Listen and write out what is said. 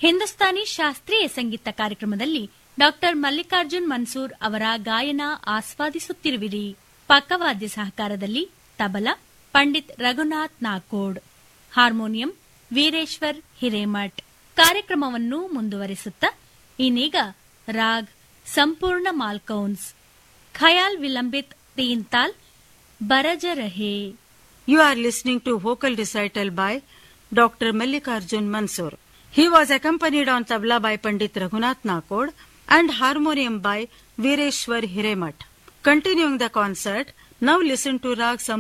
ಹಿಂದೂಸ್ತಾನಿ ಶಾಸ್ತ್ರೀಯ ಸಂಗೀತ ಕಾರ್ಯಕ್ರಮದಲ್ಲಿ ಡಾಕ್ಟರ್ ಮಲ್ಲಿಕಾರ್ಜುನ್ ಮನ್ಸೂರ್ ಅವರ ಗಾಯನ ಆಸ್ವಾದಿಸುತ್ತಿರುವಿರಿ ಪಕ್ಕವಾದ್ಯ ಸಹಕಾರದಲ್ಲಿ ತಬಲಾ ಪಂಡಿತ್ ರಘುನಾಥ್ ನಾಕೋಡ್ ಹಾರ್ಮೋನಿಯಂ ವೀರೇಶ್ವರ್ ಹಿರೇಮಠ್ ಕಾರ್ಯಕ್ರಮವನ್ನು ಮುಂದುವರಿಸುತ್ತಾ ಇನ್ನೀಗ ರಾಗ್ ಸಂಪೂರ್ಣ Malkauns khayal vilambit ತೀನ್ ತಾಲ್ ಬರಜ ರಹೇ You are listening to vocal recital by Dr. Mallikarjun Mansoor. He was accompanied on tabla by Pandit Raghunath Nakod and harmonium by Vireshwar Hiremat. Continuing the concert, now listen to Rag Sam